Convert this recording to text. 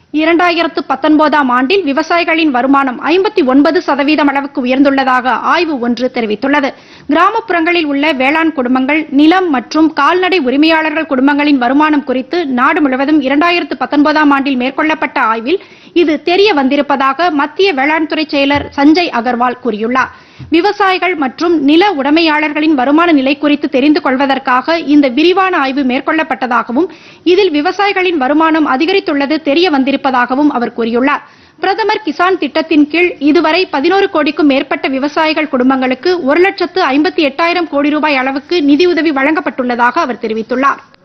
இரண்டாயிரத்து பத்தொன்பதாம் ஆண்டில் விவசாயிகளின் வருமானம் ஐம்பத்தி ஒன்பது சதவீதம் அளவுக்கு உயர்ந்துள்ளதாக ஆய்வு ஒன்று தெரிவித்துள்ளது கிராமப்புறங்களில் உள்ள வேளாண் குடும்பங்கள் நிலம் மற்றும் கால்நடை உரிமையாளர்கள் குடும்பங்களின் வருமானம் குறித்து நாடு முழுவதும் இரண்டாயிரத்து பத்தொன்பதாம் ஆண்டில் மேற்கொள்ளப்பட்ட ஆய்வில் இது தெரிய வந்திருப்பதாக மத்திய வேளாண் துறை செயலர் சஞ்சய் அகர்வால் கூறியுள்ளார் விவசாயிகள் மற்றும் நில உடைமையாளர்களின் வருமான நிலை குறித்து தெரிந்து கொள்வதற்காக இந்த விரிவான ஆய்வு மேற்கொள்ளப்பட்டதாகவும் இதில் விவசாயிகளின் வருமானம் அதிகரித்துள்ளது தெரிய வந்திருப்பதாகவும் அவர் கூறியுள்ளார் பிரதமர் கிசான் திட்டத்தின் கீழ் இதுவரை பதினோரு கோடிக்கும் மேற்பட்ட விவசாயிகள் குடும்பங்களுக்கு ஒரு லட்சத்து ஐம்பத்தி எட்டாயிரம் கோடி ரூபாய் அளவுக்கு நிதியுதவி வழங்கப்பட்டுள்ளதாக அவர் தெரிவித்துள்ளார்